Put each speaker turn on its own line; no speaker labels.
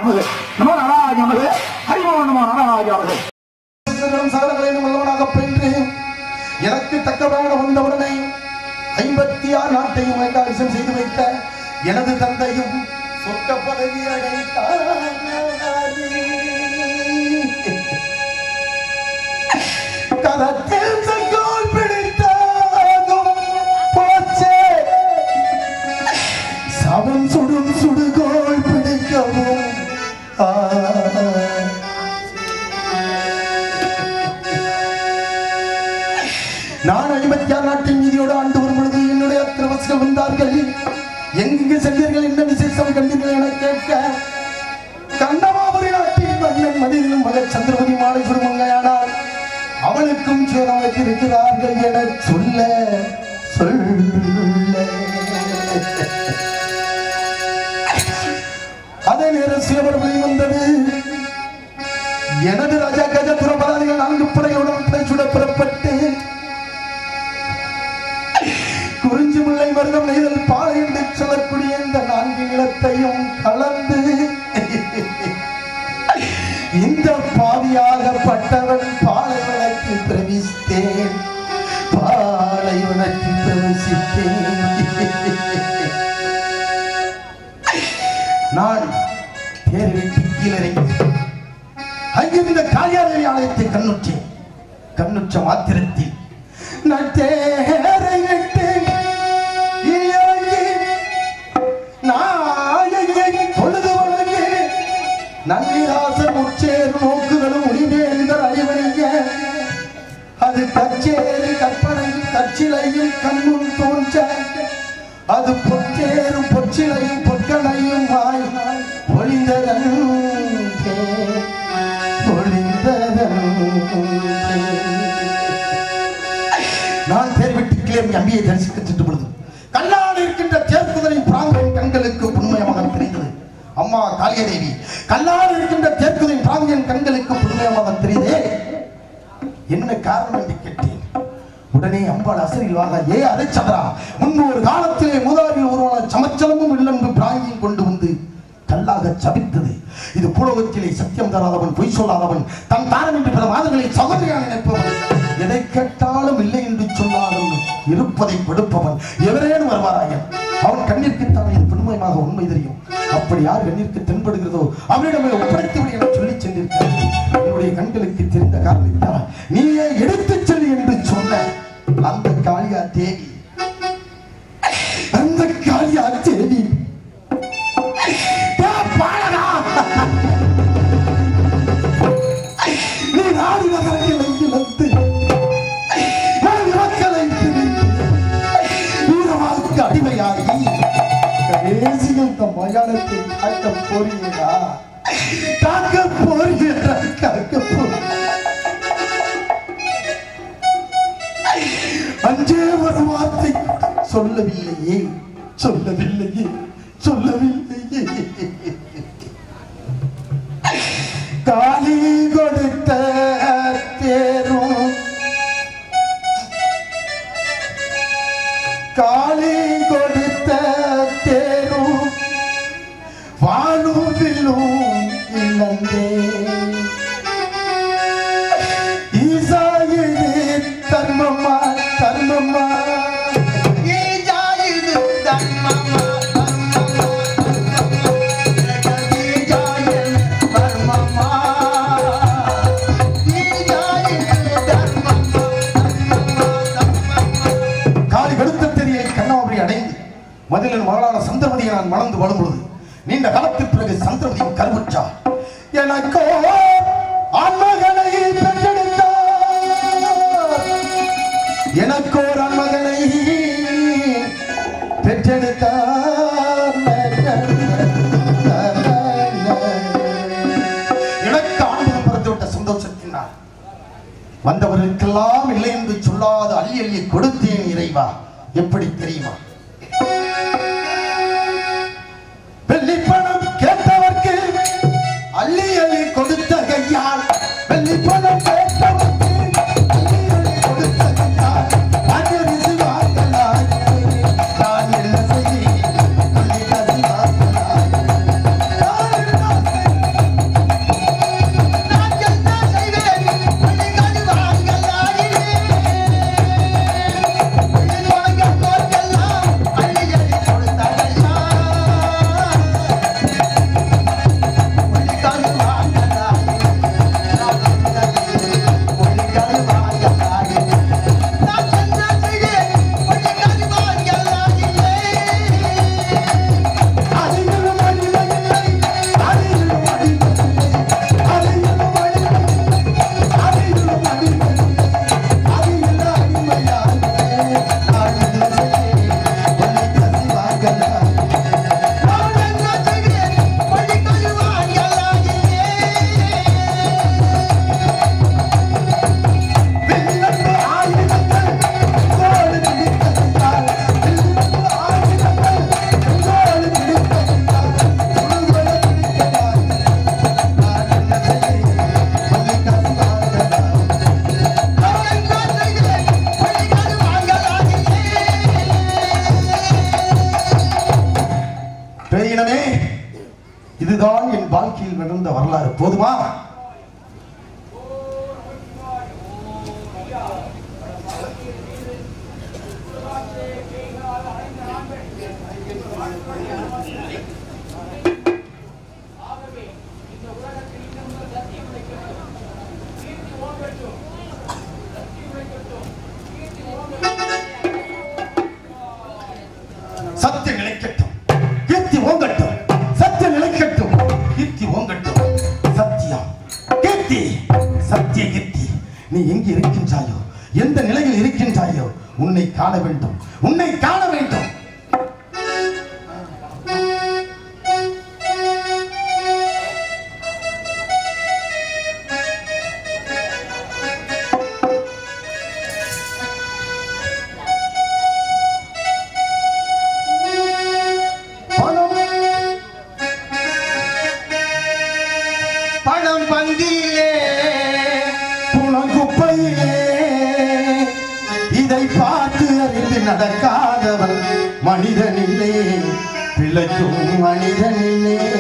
நமது நமோ நாராஜ நமது ஹரிமோ நமோ நாராஜ நமது
சிறுகளும் சகலங்களையும் உள்ளவனாக பயின்று எனக்கு தக்கவரான வந்தவுடனே ஐம்பத்தி ஆறு நாட்டையும் கைகாரிசம் செய்து வைத்த எனது தந்தையும் சொக்க பதவி அடைத்தார் கரத்தில் செங்கோல் பிடித்ததும் போச்சே சவம் சுடும் சுடுகோல் பிடிக்கவும் ஆ நான் ஐம்பத்தி ஆறு நாட்டின் மீதியோடு ஆண்டு வரும் பொழுது என்னுடைய திருவசிகள் வந்தார்கள் எங்கு சென்றீர்கள் என்ன விசேஷம் கண்டீர்கள் என கேட்க கண்ணமாபுரி நாட்டின் மன்னன் மதியிலும் மக சந்திரபதி மாலை குடும்பங்கையானால் அவளுக்கும் சேரம் வைத்திருக்கிறார்கள் என சொல்ல சொல்ல அதே நேரம் சிவபுரம் வந்தது எனது ராஜா கஜ துறப்பதாதிகள் நான்கு படையுடன் பிழைச்சுட புறப்பட்டு குறிஞ்சி முல்லை மருதம் நெய்தல் பாலை என்று சொல்லக்கூடிய இந்த நான்கு நிலத்தையும் கலந்து இந்த பாவியாகப்பட்டவன் பாலைவனத்தில் பிரவேசித்தேன் பாலைவனத்தில் பிரவேசித்தேன் நான் தேர் வெட்டி கீழறங்கி அங்கிருந்த காளியாதேவி ஆலயத்தை கண்ணுற்றேன் கண்ணுற்ற மாத்திரத்தில் நான் தேரை விட்டு இறங்கி நாயகை பொழுது வழங்கி நன்னிராசன் உச்சேர் நோக்குகளும் முடிவேந்தர் அறிவறிய அது கச்சேரி கற்பனை கச்சிலையும் கண்முன் தோன்ற அது பொச்சேரும் பொச்சிலையும் பொற்களையும் வாய் பொழிந்ததன் நான் தேர் விட்டு கிளம்பி அம்பியை தரிசிக்க சென்று பொழுது கண்ணால் இருக்கின்ற தேர்க்குதலின் பிராங்கன் கண்களுக்கு புண்மயமாக தெரிந்தது அம்மா காளியதேவி கண்ணால் இருக்கின்ற தேர்க்குதலின் பிராங்கன் கண்களுக்கு புண்மயமாக தெரியுதே என்ன காரணம் என்று கேட்டேன் உடனே அம்பாள் அசரில் வாங்க ஏ அரைச்சந்திரா முன்பு ஒரு காலத்திலே மூதாரில் ஒருவன சமச்சலமும் இல்லென்று பிராங்கியும் கொண்டு வந்து கல்லாக சபித்தது இது பூலோகத்திலே சத்தியம் தராதவன் பொய் சொல்லாதவன் தன் தாரம் என்று பிற மாதங்களை சகோதரியான நினைப்பவன் எதை கேட்டாலும் இல்லை என்று சொல்லாதவன் இருப்பதை கொடுப்பவன் எவரேனும் வருவாராயன் அவன் கண்ணிற்கு தான் இது பெருமையாக உண்மை தெரியும் அப்படி யார் கண்ணிற்கு தென்படுகிறதோ அவரிடமே ஒப்படைத்து விடு என சொல்லி சென்றிருக்கிறார் என்னுடைய கண்களுக்கு தெரிந்த காரணத்தால் நீயே எடுத்துச் செல் என்று சொன்ன அந்த காளியா தேவி அந்த காளியா தேவி "டே பாலகா! நீ நாடு நகரங்களை இழந்து நான் மக்களை பிரிந்து வீரவாக்கு அடிமையாகி கடைசியில் தம் மயானத்தை காக்க போறீங்களா காக்க போறீங்களா காக்க போறீங்க அஞ்சே ஒரு வார்த்தை சொல்லவில்லையே சொல்லவில்லையே சொல்லவில்லையே காலி கொடுத்த தேரும் காலி கொடுத்த தேரும் வாழுவிலும் இழந்தே ஈசா இது தர்மமா தர்மமா ஈசா இது தர்மமா தர்மமா ஈசா இது தர்மமா ஈசா இது தர்மமா காலி கடுத்த தெரிய கண்ணாபுரி அடைந்து மதிலின் மகளான சந்திரமதியை நான் மணந்து வாழும் பொழுது நீண்ட காலத்திற்கு பிறகு சந்திரமதியும் கருவுற்றார் எனக்கோ ஆண்மகனை பெற்றெடுத்தார் எனக்கோர் ஆண்மகனை பெற்றெடுத்தார் எனக்கு ஆண்மகன் பிறந்து விட்ட சந்தோஷத்தினால் வந்தவர்களுக்கெல்லாம் இல்லை என்று சொல்லாத அள்ளி அள்ளி கொடுத்தேன் இறைவா எப்படி தெரியுமா வெள்ளிப்பணம் கேட்டவர்க்கு அள்ளி அள்ளி கொடுத்த கையால் வெள்ளிப்பணம் கேட்டவர்க்கு அள்ளி அள்ளி கொடுத்த கையால் ராஜரிசி வாங்கலாய் நான் என்ன செய்ய சொல்லி கதி வாங்கலாய் நான் என்ன செய்ய இதுதான் என் வாழ்க்கையில் நடந்த வரலாறு போதுமா சத்தியம் நிலைக்கட்டும் கீர்த்தி ஓங்கட்டும் சத்தியம் நிலைக்கட்டும் கீர்த்தி ஓங்கட்டும் சத்தியம் கீர்த்தி சத்திய கீர்த்தி நீ எங்கே இருக்கின்றாயோ எந்த நிலையில் இருக்கின்றாயோ உன்னை காண வேண்டும் உன்னை காண வேண்டும் பணம்
பணம் பந்தியிலே
குளங்குப்பையிலே இதை பார்த்து அறிந்து நடக்காதவன் மனிதனில்லே பிழைக்கும் மனிதனில்லே